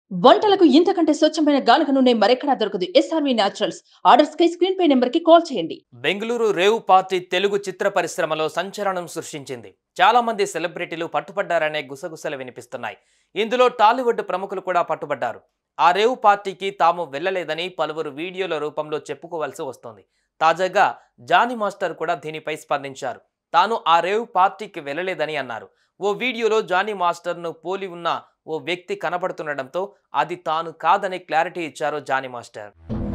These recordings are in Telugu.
వంటలకు ఇంతకంటే స్వచ్ఛమైన గానుగ నూనె మరెక్కడా దొరకదు ఎస్ఆర్వి న్యాచురల్స్ ఆర్డర్స్ కై స్క్రీన్ పై నెంబర్ కి కాల్ చేయండి బెంగళూరు రేవ్ పార్టీ తెలుగు చిత్ర పరిశ్రమలో సంచలనం సృష్టించింది చాలా మంది సెలబ్రిటీలు పట్టుబడ్డారనే గుసగుసలు వినిపిస్తున్నాయి ఇందులో టాలీవుడ్ ప్రముఖులు కూడా పట్టుబడ్డారు ఆ రేవ్ పార్టీకి తాము వెళ్ళలేదని పలువురు వీడియోల రూపంలో చెప్పుకోవాల్సి వస్తోంది తాజాగా జానీ మాస్టర్ కూడా దీనిపై స్పందించారు తాను ఆ రేవ్ పార్టీకి వెళ్ళలేదని అన్నారు ఓ వీడియోలో జానీ మాస్టర్ను పోలి ఉన్న ఓ వ్యక్తి కనబడుతుండటంతో అది తాను కాదని క్లారిటీ ఇచ్చారు జానీ మాస్టర్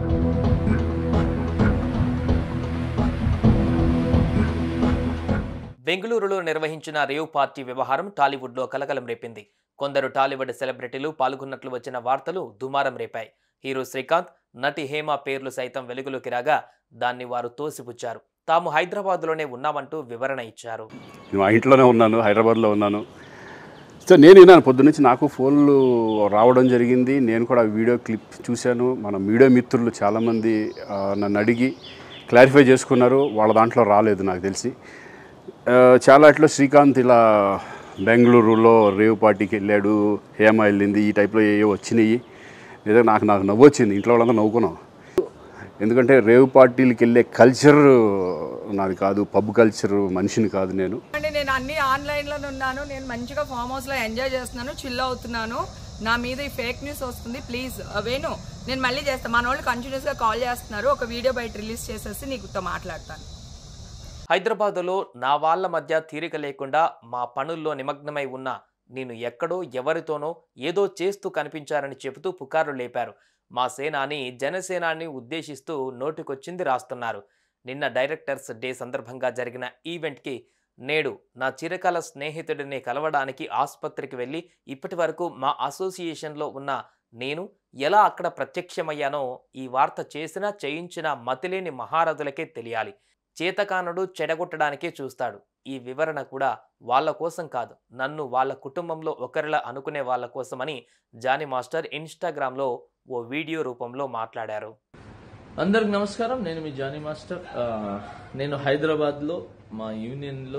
బెంగళూరులో నిర్వహించిన రేవ్ పార్టీ వ్యవహారం టాలీవుడ్లో కలకలం రేపింది కొందరు టాలీవుడ్ సెలబ్రిటీలు పాల్గొన్నట్లు వచ్చిన వార్తలు దుమారం రేపాయి హీరో శ్రీకాంత్ నటి హేమ పేర్లు సైతం వెలుగులోకి రాగా దాన్ని వారు తోసిపుచ్చారు తాము హైదరాబాద్లోనే ఉన్నామంటూ వివరణ ఇచ్చారు నేను మా ఇంట్లోనే ఉన్నాను హైదరాబాద్లో ఉన్నాను సో నేను విన్నాను పొద్దున్నుంచి నాకు ఫోన్లు రావడం జరిగింది నేను కూడా వీడియో క్లిప్ చూశాను మన మీడియా మిత్రులు చాలామంది ఆ, నన్ను అడిగి క్లారిఫై చేసుకున్నారు వాళ్ళ దాంట్లో రాలేదు నాకు తెలిసి ఆ, చాలా ఇట్లా శ్రీకాంత్ ఇలా బెంగళూరులో రేవ్ పార్టీకి వెళ్ళాడు హేమ వెళ్ళింది ఈ టైప్లో ఏవో వచ్చినాయి లేదా నాకు నాకు నవ్వు వచ్చింది ఇంట్లో వాళ్ళంతా నవ్వుకున్నాం ఎందుకంటే రేవ్ పార్టీలకి వెళ్ళే కల్చర్ నాది కాదు పబ్ కల్చర్ మనిషిని కాదు నేను అంటే నేను అన్ని ఆన్లైన్ లో ఉన్నాను నేను మంచిగా ఫామ్ హౌస్ లో ఎంజాయ్ చేస్తున్నాను చిల్ అవుతున్నాను నా మీద ఈ ఫేక్ న్యూస్ వస్తుంది ప్లీజ్ వేణు నేను మళ్ళీ చేస్తాను మన వాళ్ళు కంటిన్యూస్ గా కాల్ చేస్తున్నారు ఒక వీడియో బయట రిలీజ్ చేసేసి నీకుతో మాట్లాడతాను హైదరాబాదులో నా వాళ్ళ మధ్య తీరిక లేకుండా మా పనుల్లో నిమగ్నమై ఉన్న నేను ఎక్కడో ఎవరితోనో ఏదో చేస్తూ కనిపించారని చెబుతూ పుకార్లు లేపారు మా సేనాని జనసేనాని ఉద్దేశిస్తూ నోటికొచ్చింది రాస్తున్నారు నిన్న డైరెక్టర్స్ డే సందర్భంగా జరిగిన ఈవెంట్కి నేడు నా చిరకాల స్నేహితుడిని కలవడానికి ఆసుపత్రికి వెళ్ళి ఇప్పటి వరకు మా అసోసియేషన్లో ఉన్న నేను ఎలా అక్కడ ప్రత్యక్షమయ్యానో ఈ వార్త చేసినా చేయించిన మతిలేని మహారథులకే తెలియాలి చేతకానుడు చెడగొట్టడానికే చూస్తాడు ఈ వివరణ కూడా వాళ్ళ కోసం కాదు నన్ను వాళ్ళ కుటుంబంలో ఒకరిలా అనుకునే వాళ్ళ కోసమని జానీ మాస్టర్ ఇన్స్టాగ్రామ్లో ఓ వీడియో రూపంలో మాట్లాడారు అందరికి నమస్కారం నేను మీ జానీ మాస్టర్ ఆ, నేను హైదరాబాద్లో మా యూనియన్లో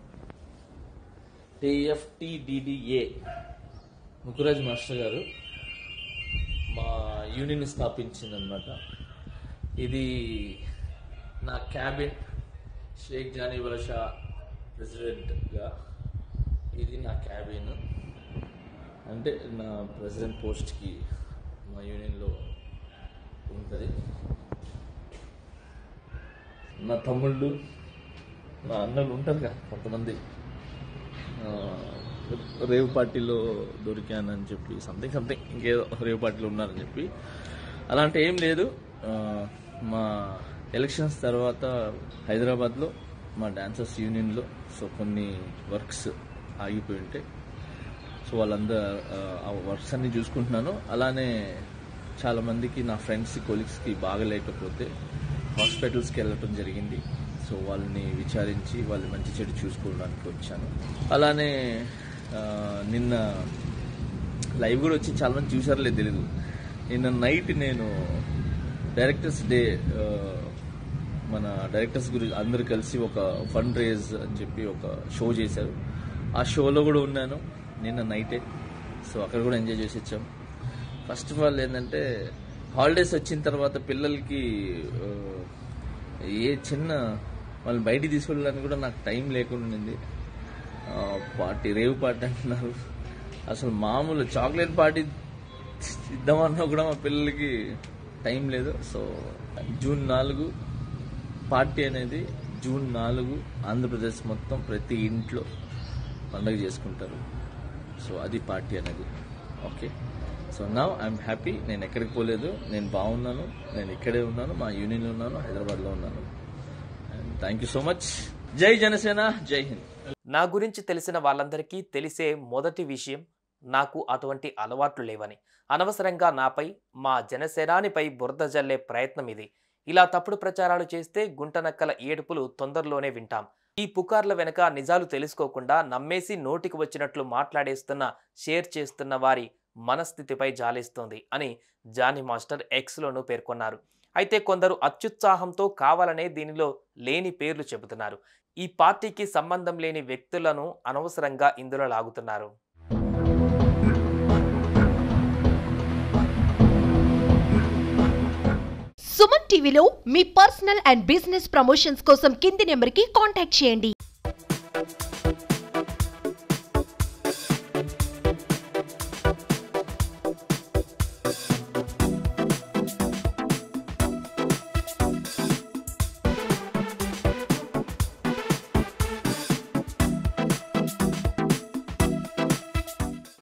టిఎఫ్టిడిడిఏ ముకురాజ్ మాస్టర్ గారు మా యూనియన్ స్థాపించిందనమాట ఇది నా క్యాబిన్ షేక్ జానీ బాషా ప్రెసిడెంట్గా ఇది నా క్యాబిన్ అంటే నా ప్రెసిడెంట్ పోస్ట్కి మా యూనియన్లో ఉంటుంది నా తమ్ముళ్ళు నా అన్నలు ఉంటారు కదా కొంతమంది ఆ, రేవ్ పార్టీలో దొరికానని చెప్పి సంథింగ్ సంథింగ్ ఇంకేదో రేవ్ పార్టీలో ఉన్నారని చెప్పి అలాంటి ఏం లేదు ఆ, మా ఎలక్షన్స్ తర్వాత హైదరాబాద్లో మా డాన్సర్స్ యూనియన్లో సో కొన్ని వర్క్స్ ఆగిపోయి ఉంటాయి సో వాళ్ళందరూ ఆ వర్క్స్ అన్ని చూసుకుంటున్నాను అలానే చాలా మందికి నా ఫ్రెండ్స్ కొలీగ్స్కి బాగలేకపోతే హాస్పిటల్స్కి వెళ్ళటం జరిగింది సో వాళ్ళని విచారించి వాళ్ళు మంచి చెడు చూసుకోవడానికి వచ్చాను అలానే ఆ, నిన్న లైవ్ కూడా వచ్చి చాలా మంది చూసారో తెలీదు నిన్న నైట్ నేను డైరెక్టర్స్ డే ఆ, మన డైరెక్టర్స్ గురించి అందరు కలిసి ఒక ఫండ్ రేజ్ అని చెప్పి ఒక షో చేశారు ఆ షోలో కూడా ఉన్నాను నిన్న నైటే సో అక్కడ కూడా ఎంజాయ్ చేసి వచ్చాం ఫస్ట్ ఆఫ్ ఆల్ ఏంటంటే హాలిడేస్ వచ్చిన తర్వాత పిల్లలకి ఆ, ఏ చిన్న వాళ్ళని బయటికి తీసుకెళ్ళడానికి కూడా నాకు టైం లేకుండా ఉండింది ఆ, పార్టీ రేవ్ పార్టీ అంటున్నారు అసలు మామూలు చాక్లెట్ పార్టీ ఇద్దామన్నా కూడా మా పిల్లలకి టైం లేదు సో జూన్ నాలుగు పార్టీ అనేది జూన్ నాలుగు ఆంధ్రప్రదేశ్ మొత్తం ప్రతి ఇంట్లో పండగ చేసుకుంటారు సో అది పార్టీ అనేది ఓకే సో నా ఐఎమ్ హ్యాపీ నేను ఎక్కడికి పోలేదు నేను బాగున్నాను నేను ఇక్కడే ఉన్నాను మా యూనియన్లో ఉన్నాను హైదరాబాద్లో ఉన్నాను and thank you so much జై జనసేన జై హింద్ నా గురించి తెలిసిన వాళ్ళందరికీ తెలిసే మొదటి విషయం నాకు అటువంటి అలవాట్లు లేవని అనవసరంగా నాపై మా జనసేనానిపై బురద జల్లే ప్రయత్నం ఇది ఇలా తప్పుడు ప్రచారాలు చేస్తే గుంటనక్కల ఏడుపులు తొందరలోనే వింటాం ఈ పుకార్ల వెనక నిజాలు తెలుసుకోకుండా నమ్మేసి నోటికి వచ్చినట్లు మాట్లాడేస్తున్న షేర్ చేస్తున్న వారి మనస్థితిపై జాలిస్తోంది అని జానీ మాస్టర్ ఎక్స్లోనూ పేర్కొన్నారు అయితే కొందరు అత్యుత్సాహంతో కావాలనే దీనిలో లేని పేర్లు చెబుతున్నారు ఈ పార్టీకి సంబంధం లేని వ్యక్తులను అనవసరంగా ఇందులో లాగుతున్నారు సుమన్ టీవీలో మీ పర్సనల్ అండ్ బిజినెస్ ప్రమోషన్స్ కోసం కింది నెంబర్కి కాంటాక్ట్ చేయండి